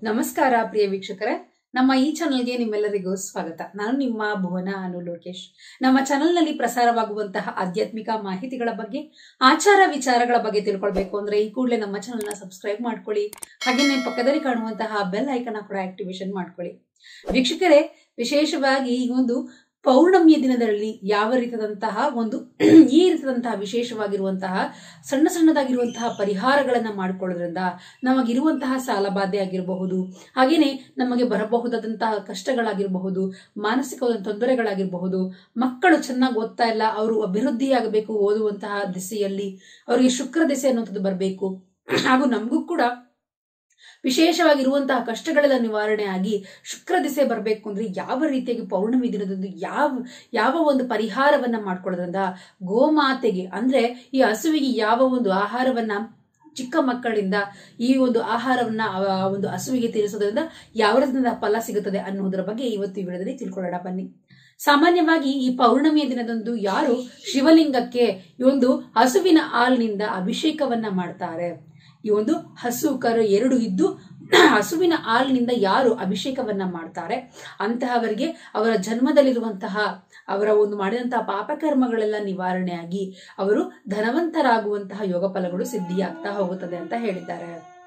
ನಮಸ್ಕಾರ ಪ್ರಿಯ ವೀಕ್ಷಕರೇ ನಮ್ಮ ಈ ಚಾನಲ್ಗೆ ನಿಮ್ಮೆಲ್ಲರಿಗೂ ಸ್ವಾಗತ ನಾನು ನಿಮ್ಮ ಭುವನ ಅನು ಲೋಕೇಶ್ ನಮ್ಮ ಚಾನಲ್ನಲ್ಲಿ ಪ್ರಸಾರವಾಗುವಂತಹ ಆಧ್ಯಾತ್ಮಿಕ ಮಾಹಿತಿಗಳ ಬಗ್ಗೆ ಆಚಾರ ವಿಚಾರಗಳ ಬಗ್ಗೆ ತಿಳ್ಕೊಳ್ಬೇಕು ಅಂದ್ರೆ ಈ ಕೂಡಲೇ ನಮ್ಮ ಚಾನಲ್ನ ಸಬ್ಸ್ಕ್ರೈಬ್ ಮಾಡ್ಕೊಳ್ಳಿ ಹಾಗೆಯೇ ಪಕ್ಕದಲ್ಲಿ ಕಾಣುವಂತಹ ಬೆಲ್ ಐಕನ್ ಕೂಡ ಆಕ್ಟಿವೇಶನ್ ಮಾಡ್ಕೊಳ್ಳಿ ವೀಕ್ಷಕರೇ ವಿಶೇಷವಾಗಿ ಈ ಒಂದು ಪೌರ್ಣಮಿಯ ದಿನದಲ್ಲಿ ಯಾವ ರೀತಿಯಾದಂತಹ ಒಂದು ಈ ರೀತಿಯಾದಂತಹ ವಿಶೇಷವಾಗಿರುವಂತಹ ಸಣ್ಣ ಸಣ್ಣದಾಗಿರುವಂತಹ ಪರಿಹಾರಗಳನ್ನ ಮಾಡಿಕೊಳ್ಳೋದ್ರಿಂದ ನಮಗಿರುವಂತಹ ಸಾಲಬಾಧೆ ಆಗಿರಬಹುದು ಹಾಗೇನೆ ನಮಗೆ ಬರಬಹುದಾದಂತಹ ಕಷ್ಟಗಳಾಗಿರಬಹುದು ಮಾನಸಿಕ ತೊಂದರೆಗಳಾಗಿರಬಹುದು ಮಕ್ಕಳು ಚೆನ್ನಾಗಿ ಓದ್ತಾ ಇಲ್ಲ ಅವರು ಅಭಿವೃದ್ಧಿಯಾಗಬೇಕು ಓದುವಂತಹ ದಿಸೆಯಲ್ಲಿ ಅವರಿಗೆ ಶುಕ್ರ ದಿಸೆ ಅನ್ನುವಂಥದ್ದು ಬರಬೇಕು ಹಾಗೂ ನಮಗೂ ಕೂಡ ವಿಶೇಷವಾಗಿರುವಂತಹ ಕಷ್ಟಗಳೆಲ್ಲ ನಿವಾರಣೆ ಆಗಿ ಶುಕ್ರ ದಿಸೆ ಬರಬೇಕು ಅಂದ್ರೆ ಯಾವ ರೀತಿಯಾಗಿ ಪೌರ್ಣಮಿ ದಿನದಂದು ಯಾವ ಯಾವ ಒಂದು ಪರಿಹಾರವನ್ನ ಮಾಡ್ಕೊಳ್ಳೋದ್ರಿಂದ ಗೋಮಾತೆಗೆ ಅಂದ್ರೆ ಈ ಹಸುವಿಗೆ ಯಾವ ಒಂದು ಆಹಾರವನ್ನ ಚಿಕ್ಕ ಮಕ್ಕಳಿಂದ ಈ ಒಂದು ಆಹಾರವನ್ನ ಆ ಒಂದು ಹಸುವಿಗೆ ತಿಳಿಸೋದ್ರಿಂದ ಯಾವ ರೀತಿಯಿಂದ ಫಲ ಸಿಗುತ್ತದೆ ಅನ್ನುವುದರ ಬಗ್ಗೆ ಇವತ್ತು ಈ ವಿಡಿಯೋದಲ್ಲಿ ತಿಳ್ಕೊಳ್ಳೋಣ ಬನ್ನಿ ಸಾಮಾನ್ಯವಾಗಿ ಈ ಪೌರ್ಣಮಿಯ ದಿನದಂದು ಯಾರು ಶಿವಲಿಂಗಕ್ಕೆ ಈ ಒಂದು ಹಸುವಿನ ಹಾಲಿನಿಂದ ಅಭಿಷೇಕವನ್ನ ಮಾಡ್ತಾರೆ ಈ ಒಂದು ಹಸು ಕರು ಎರಡು ಇದ್ದು ಹಸುವಿನ ಹಾಲಿನಿಂದ ಯಾರು ಅಭಿಷೇಕವನ್ನ ಮಾಡ್ತಾರೆ ಅಂತಹವರಿಗೆ ಅವರ ಜನ್ಮದಲ್ಲಿರುವಂತಹ ಅವರ ಒಂದು ಮಾಡಿದಂತಹ ಪಾಪಕರ್ಮಗಳೆಲ್ಲ ನಿವಾರಣೆಯಾಗಿ ಅವರು ಧನವಂತರಾಗುವಂತಹ ಯೋಗ ಫಲಗಳು ಸಿದ್ಧಿಯಾಗ್ತಾ ಹೋಗುತ್ತದೆ ಅಂತ ಹೇಳಿದ್ದಾರೆ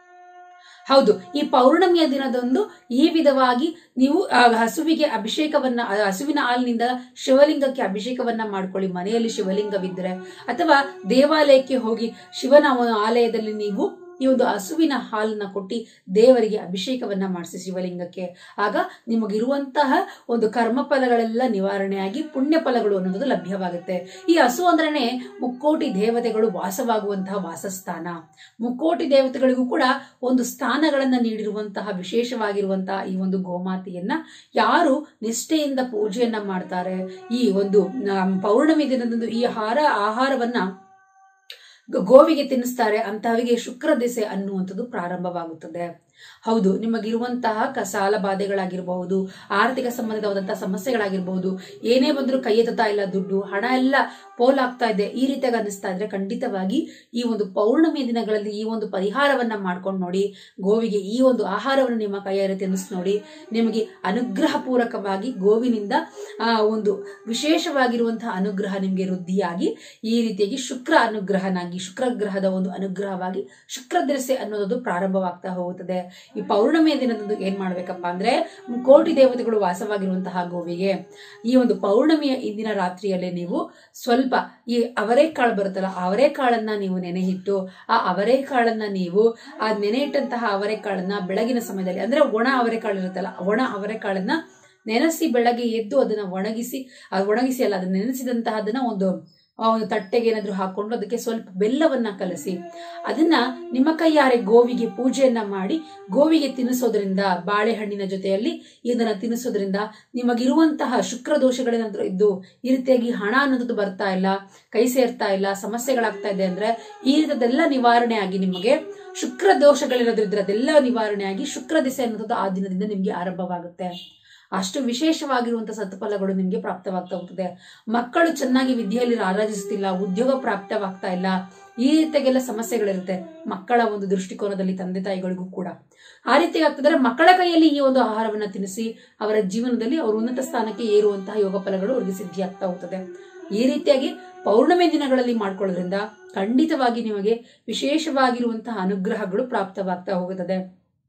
ಹೌದು ಈ ಪೌರ್ಣಮಿಯ ದಿನದಂದು ಈ ವಿಧವಾಗಿ ನೀವು ಆ ಹಸುವಿಗೆ ಅಭಿಷೇಕವನ್ನ ಆ ಹಸುವಿನ ಹಾಲಿನಿಂದ ಶಿವಲಿಂಗಕ್ಕೆ ಅಭಿಷೇಕವನ್ನ ಮಾಡ್ಕೊಳ್ಳಿ ಮನೆಯಲ್ಲಿ ಶಿವಲಿಂಗವಿದ್ದರೆ ಅಥವಾ ದೇವಾಲಯಕ್ಕೆ ಹೋಗಿ ಶಿವನ ಒಂದು ಆಲಯದಲ್ಲಿ ನೀವು ಈ ಒಂದು ಹಸುವಿನ ಹಾಲನ್ನ ಕೊಟ್ಟು ದೇವರಿಗೆ ಅಭಿಷೇಕವನ್ನ ಮಾಡಿಸಿ ಶಿವಲಿಂಗಕ್ಕೆ ಆಗ ನಿಮಗಿರುವಂತಹ ಒಂದು ಕರ್ಮ ಫಲಗಳೆಲ್ಲ ನಿವಾರಣೆಯಾಗಿ ಪುಣ್ಯ ಫಲಗಳು ಅನ್ನೋದು ಲಭ್ಯವಾಗುತ್ತೆ ಈ ಹಸು ಅಂದ್ರೇನೆ ಮುಕ್ಕೋಟಿ ದೇವತೆಗಳು ವಾಸವಾಗುವಂತಹ ವಾಸಸ್ಥಾನ ಮುಕ್ಕೋಟಿ ದೇವತೆಗಳಿಗೂ ಕೂಡ ಒಂದು ಸ್ಥಾನಗಳನ್ನ ನೀಡಿರುವಂತಹ ವಿಶೇಷವಾಗಿರುವಂತಹ ಈ ಒಂದು ಗೋಮಾತೆಯನ್ನ ಯಾರು ನಿಷ್ಠೆಯಿಂದ ಪೂಜೆಯನ್ನ ಮಾಡ್ತಾರೆ ಈ ಒಂದು ಪೌರ್ಣಮಿ ದಿನದಂದು ಈ ಆಹಾರ ಆಹಾರವನ್ನ ಗೋವಿಗೆ ತಿನ್ನಿಸ್ತಾರೆ ಅಂತಹವಿಗೆ ಶುಕ್ರ ದಿಸೆ ಅನ್ನುವಂಥದ್ದು ಪ್ರಾರಂಭವಾಗುತ್ತದೆ ಹೌದು ನಿಮಗಿರುವಂತಹ ಕ ಸಾಲ ಬಾಧೆಗಳಾಗಿರಬಹುದು ಆರ್ಥಿಕ ಸಂಬಂಧವಾದಂತಹ ಸಮಸ್ಯೆಗಳಾಗಿರಬಹುದು ಏನೇ ಬಂದರೂ ಕೈ ಎತ್ತಾ ಇಲ್ಲ ದುಡ್ಡು ಹಣ ಎಲ್ಲ ಪೋಲಾಗ್ತಾ ಇದೆ ಈ ರೀತಿಯಾಗಿ ಅನ್ನಿಸ್ತಾ ಇದ್ರೆ ಖಂಡಿತವಾಗಿ ಈ ಒಂದು ಪೌರ್ಣಮಿ ದಿನಗಳಲ್ಲಿ ಈ ಒಂದು ಪರಿಹಾರವನ್ನ ಮಾಡ್ಕೊಂಡು ನೋಡಿ ಗೋವಿಗೆ ಈ ಒಂದು ಆಹಾರವನ್ನು ನಿಮ್ಮ ಕೈಯಾರೆ ತಿನ್ನಿಸ್ ನೋಡಿ ನಿಮಗೆ ಅನುಗ್ರಹ ಪೂರಕವಾಗಿ ಗೋವಿನಿಂದ ಆ ಒಂದು ವಿಶೇಷವಾಗಿರುವಂತಹ ಅನುಗ್ರಹ ನಿಮಗೆ ವೃದ್ಧಿಯಾಗಿ ಈ ರೀತಿಯಾಗಿ ಶುಕ್ರ ಅನುಗ್ರಹನಾಗಿ ಶುಕ್ರ ಗ್ರಹದ ಒಂದು ಅನುಗ್ರಹವಾಗಿ ಶುಕ್ರ ದಿಸೆ ಅನ್ನೋದು ಪ್ರಾರಂಭವಾಗ್ತಾ ಹೋಗುತ್ತದೆ ಈ ಪೌರ್ಣಮಿಯ ದಿನದಂದು ಏನ್ ಮಾಡ್ಬೇಕಪ್ಪ ಅಂದ್ರೆ ಕೋಟಿ ದೇವತೆಗಳು ವಾಸವಾಗಿರುವಂತಹ ಗೋವಿಗೆ ಈ ಒಂದು ಪೌರ್ಣಮಿಯ ಇಂದಿನ ರಾತ್ರಿಯಲ್ಲೇ ನೀವು ಸ್ವಲ್ಪ ಈ ಅವರೆಕಾಳು ಬರುತ್ತಲ್ಲ ಅವರೆಕಾಳನ್ನ ನೀವು ನೆನೆ ಇಟ್ಟು ಆ ಅವರೆಕಾಳನ್ನ ನೀವು ಆ ನೆನೆ ಇಟ್ಟಂತಹ ಅವರೆಕಾಳನ್ನ ಬೆಳಗಿನ ಸಮಯದಲ್ಲಿ ಅಂದ್ರೆ ಒಣ ಅವರೆಕಾಳು ಇರುತ್ತಲ್ಲ ಒಣ ಅವರೆಕಾಳನ್ನ ನೆನೆಸಿ ಬೆಳಗ್ಗೆ ಎದ್ದು ಅದನ್ನ ಒಣಗಿಸಿ ಅದು ಒಣಗಿಸಿ ಅಲ್ಲ ಅದನ್ನ ನೆನೆಸಿದಂತಹ ಅದನ್ನ ಒಂದು ಒಂದು ತಟ್ಟೆಗೆ ಏನಾದ್ರು ಹಾಕೊಂಡು ಅದಕ್ಕೆ ಸ್ವಲ್ಪ ಬೆಲ್ಲವನ್ನ ಕಲಸಿ ಅದನ್ನ ನಿಮ್ಮ ಕೈಯಾರೆ ಗೋವಿಗೆ ಪೂಜೆಯನ್ನ ಮಾಡಿ ಗೋವಿಗೆ ತಿನ್ನಿಸೋದ್ರಿಂದ ಬಾಳೆಹಣ್ಣಿನ ಜೊತೆಯಲ್ಲಿ ಇದನ್ನ ತಿನ್ನಿಸೋದ್ರಿಂದ ನಿಮಗಿರುವಂತಹ ಶುಕ್ರ ದೋಷಗಳೇನಾದ್ರೂ ಇದ್ದು ಈ ರೀತಿಯಾಗಿ ಹಣ ಅನ್ನೋದು ಬರ್ತಾ ಇಲ್ಲ ಕೈ ಸೇರ್ತಾ ಇಲ್ಲ ಸಮಸ್ಯೆಗಳಾಗ್ತಾ ಇದೆ ಅಂದ್ರೆ ಈ ರೀತಿಯದೆಲ್ಲ ನಿವಾರಣೆ ಆಗಿ ನಿಮಗೆ ಶುಕ್ರ ದೋಷಗಳೇನಾದ್ರೂ ಇದ್ರೆ ಅದೆಲ್ಲ ನಿವಾರಣೆ ಆಗಿ ಶುಕ್ರ ದಿಸೆ ಅನ್ನೋದು ಆ ದಿನದಿಂದ ನಿಮ್ಗೆ ಆರಂಭವಾಗುತ್ತೆ ಅಷ್ಟು ವಿಶೇಷವಾಗಿರುವಂತಹ ಸತ್ಫಲಗಳು ನಿಮ್ಗೆ ಪ್ರಾಪ್ತವಾಗ್ತಾ ಹೋಗ್ತದೆ ಮಕ್ಕಳು ಚೆನ್ನಾಗಿ ವಿದ್ಯೆಯಲ್ಲಿ ಆರಾಧಿಸ್ತಿಲ್ಲ ಉದ್ಯೋಗ ಪ್ರಾಪ್ತವಾಗ್ತಾ ಇಲ್ಲ ಈ ರೀತಿಯಾಗೆಲ್ಲ ಸಮಸ್ಯೆಗಳಿರುತ್ತೆ ಮಕ್ಕಳ ಒಂದು ದೃಷ್ಟಿಕೋನದಲ್ಲಿ ತಂದೆ ತಾಯಿಗಳಿಗೂ ಕೂಡ ಆ ರೀತಿ ಆಗ್ತದ್ರೆ ಮಕ್ಕಳ ಕೈಯಲ್ಲಿ ಈ ಒಂದು ಆಹಾರವನ್ನ ತಿನ್ನಿಸಿ ಅವರ ಜೀವನದಲ್ಲಿ ಅವರು ಉನ್ನತ ಸ್ಥಾನಕ್ಕೆ ಏರುವಂತಹ ಯೋಗ ಫಲಗಳು ಅವರಿಗೆ ಸಿದ್ಧಿಯಾಗ್ತಾ ಹೋಗ್ತದೆ ಈ ರೀತಿಯಾಗಿ ಪೌರ್ಣಮಿ ದಿನಗಳಲ್ಲಿ ಮಾಡ್ಕೊಳ್ಳೋದ್ರಿಂದ ಖಂಡಿತವಾಗಿ ನಿಮಗೆ ವಿಶೇಷವಾಗಿರುವಂತಹ ಅನುಗ್ರಹಗಳು ಪ್ರಾಪ್ತವಾಗ್ತಾ ಹೋಗುತ್ತದೆ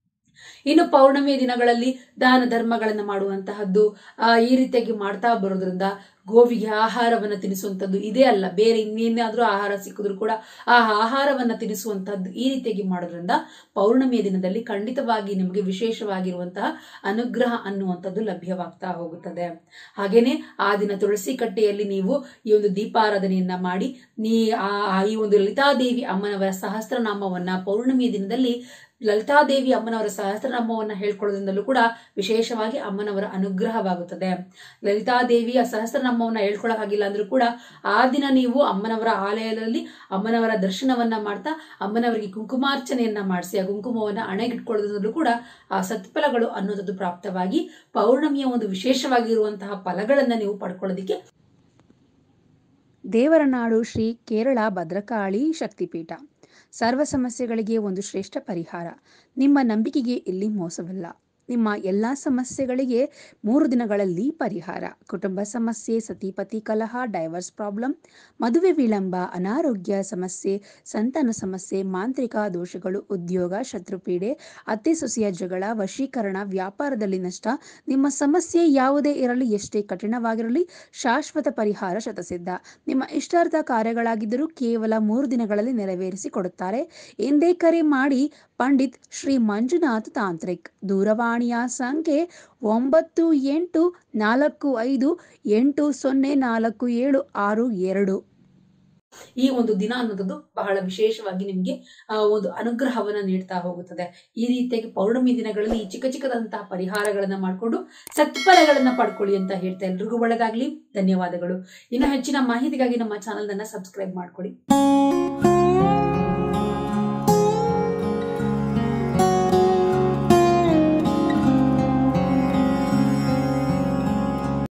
ಇನ್ನು ಪೌರ್ಣಮಿಯ ದಿನಗಳಲ್ಲಿ ದಾನ ಧರ್ಮಗಳನ್ನು ಮಾಡುವಂತಹದ್ದು ಆ ಈ ರೀತಿಯಾಗಿ ಮಾಡ್ತಾ ಬರೋದ್ರಿಂದ ಗೋವಿಗೆ ಆಹಾರವನ್ನ ತಿನ್ನಿಸುವಂತದ್ದು ಇದೇ ಅಲ್ಲ ಬೇರೆ ಇನ್ನೇನಾದ್ರೂ ಆಹಾರ ಸಿಕ್ಕಿದ್ರು ಕೂಡ ಆ ಆಹಾರವನ್ನ ತಿನ್ನಿಸುವಂತಹದ್ದು ಈ ರೀತಿಯಾಗಿ ಮಾಡೋದ್ರಿಂದ ಪೌರ್ಣಮಿಯ ದಿನದಲ್ಲಿ ಖಂಡಿತವಾಗಿ ನಿಮಗೆ ವಿಶೇಷವಾಗಿರುವಂತಹ ಅನುಗ್ರಹ ಅನ್ನುವಂಥದ್ದು ಲಭ್ಯವಾಗ್ತಾ ಹೋಗುತ್ತದೆ ಹಾಗೇನೆ ಆ ದಿನ ತುಳಸಿ ಕಟ್ಟೆಯಲ್ಲಿ ನೀವು ಈ ಒಂದು ದೀಪಾರಾಧನೆಯನ್ನ ಮಾಡಿ ನೀ ಆ ಈ ಒಂದು ಲಲಿತಾದೇವಿ ಅಮ್ಮನವರ ಸಹಸ್ರನಾಮವನ್ನ ಪೌರ್ಣಮಿಯ ದಿನದಲ್ಲಿ ಲಲಿತಾದೇವಿ ಅಮ್ಮನವರ ಸಹಸ್ರನಾಮವನ್ನ ಹೇಳ್ಕೊಳ್ಳೋದ್ರಿಂದಲೂ ಕೂಡ ವಿಶೇಷವಾಗಿ ಅಮ್ಮನವರ ಅನುಗ್ರಹವಾಗುತ್ತದೆ ಲಲಿತಾದೇವಿಯ ಸಹಸ್ರನಾಮವನ್ನ ಹೇಳ್ಕೊಳ್ಳೋಕ್ಕಾಗಿಲ್ಲ ಅಂದ್ರೂ ಕೂಡ ಆ ದಿನ ನೀವು ಅಮ್ಮನವರ ಆಲಯದಲ್ಲಿ ಅಮ್ಮನವರ ದರ್ಶನವನ್ನ ಮಾಡ್ತಾ ಅಮ್ಮನವರಿಗೆ ಕುಂಕುಮಾರ್ಚನೆಯನ್ನ ಮಾಡಿಸಿ ಆ ಕುಂಕುಮವನ್ನ ಅಣೆಗಿಟ್ಕೊಳ್ಳೋದ್ರಿಂದಲೂ ಕೂಡ ಆ ಸತ್ಫಲಗಳು ಅನ್ನೋದು ಪ್ರಾಪ್ತವಾಗಿ ಪೌರ್ಣಮಿಯ ಒಂದು ವಿಶೇಷವಾಗಿರುವಂತಹ ಫಲಗಳನ್ನ ನೀವು ಪಡ್ಕೊಳ್ಳೋದಿಕ್ಕೆ ದೇವರ ನಾಡು ಶ್ರೀ ಕೇರಳ ಭದ್ರಕಾಳಿ ಶಕ್ತಿಪೀಠ ಸರ್ವ ಸಮಸ್ಯೆಗಳಿಗೆ ಒಂದು ಶ್ರೇಷ್ಠ ಪರಿಹಾರ ನಿಮ್ಮ ನಂಬಿಕೆಗೆ ಇಲ್ಲಿ ಮೋಸವಿಲ್ಲ ನಿಮ್ಮ ಎಲ್ಲ ಸಮಸ್ಯೆಗಳಿಗೆ ಮೂರು ದಿನಗಳಲ್ಲಿ ಪರಿಹಾರ ಕುಟುಂಬ ಸಮಸ್ಯೆ ಸತಿಪತಿ ಕಲಹ ಡೈವರ್ಸ್ ಪ್ರಾಬ್ಲಮ್ ಮದುವೆ ವಿಳಂಬ ಅನಾರೋಗ್ಯ ಸಮಸ್ಯೆ ಸಂತಾನ ಸಮಸ್ಯೆ ಮಾಂತ್ರಿಕ ದೋಷಗಳು ಉದ್ಯೋಗ ಶತ್ರುಪೀಡೆ ಅತ್ತೆ ಸೊಸೆಯ ಜಗಳ ವಶೀಕರಣ ವ್ಯಾಪಾರದಲ್ಲಿ ನಷ್ಟ ನಿಮ್ಮ ಸಮಸ್ಯೆ ಯಾವುದೇ ಇರಲಿ ಎಷ್ಟೇ ಕಠಿಣವಾಗಿರಲಿ ಶಾಶ್ವತ ಪರಿಹಾರ ಶತಸಿದ್ಧ ನಿಮ್ಮ ಇಷ್ಟಾರ್ಥ ಕಾರ್ಯಗಳಾಗಿದ್ದರೂ ಕೇವಲ ಮೂರು ದಿನಗಳಲ್ಲಿ ನೆರವೇರಿಸಿ ಕೊಡುತ್ತಾರೆ ಎಂದೇ ಕರೆ ಮಾಡಿ ಪಂಡಿತ್ ಶ್ರೀ ಮಂಜುನಾಥ್ ತಾಂತ್ರಿಕ್ ದೂರವಾಣಿಯ ಸಂಖ್ಯೆ ಒಂಬತ್ತು ಎಂಟು ನಾಲ್ಕು ಐದು ಎಂಟು ಸೊನ್ನೆ ನಾಲ್ಕು ಏಳು ಆರು ಎರಡು ಈ ಒಂದು ದಿನ ಅನ್ನೋದು ಬಹಳ ವಿಶೇಷವಾಗಿ ನಿಮ್ಗೆ ಆ ಒಂದು ಅನುಗ್ರಹವನ್ನ ನೀಡ್ತಾ ಹೋಗುತ್ತದೆ ಈ ರೀತಿಯಾಗಿ ಪೌರ್ಣಮಿ ದಿನಗಳಲ್ಲಿ ಈ ಚಿಕ್ಕ ಚಿಕ್ಕದಂತಹ ಪರಿಹಾರಗಳನ್ನ ಮಾಡಿಕೊಂಡು ಸತ್ಫಲಗಳನ್ನ ಪಡ್ಕೊಳ್ಳಿ ಅಂತ ಹೇಳ್ತಾ ಎಲ್ರಿಗೂ ಒಳ್ಳೆದಾಗ್ಲಿ ಧನ್ಯವಾದಗಳು ಇನ್ನು ಹೆಚ್ಚಿನ ಮಾಹಿತಿಗಾಗಿ ನಮ್ಮ ಚಾನಲ್ ಅನ್ನ ಸಬ್ಸ್ಕ್ರೈಬ್ ಮಾಡ್ಕೊಳ್ಳಿ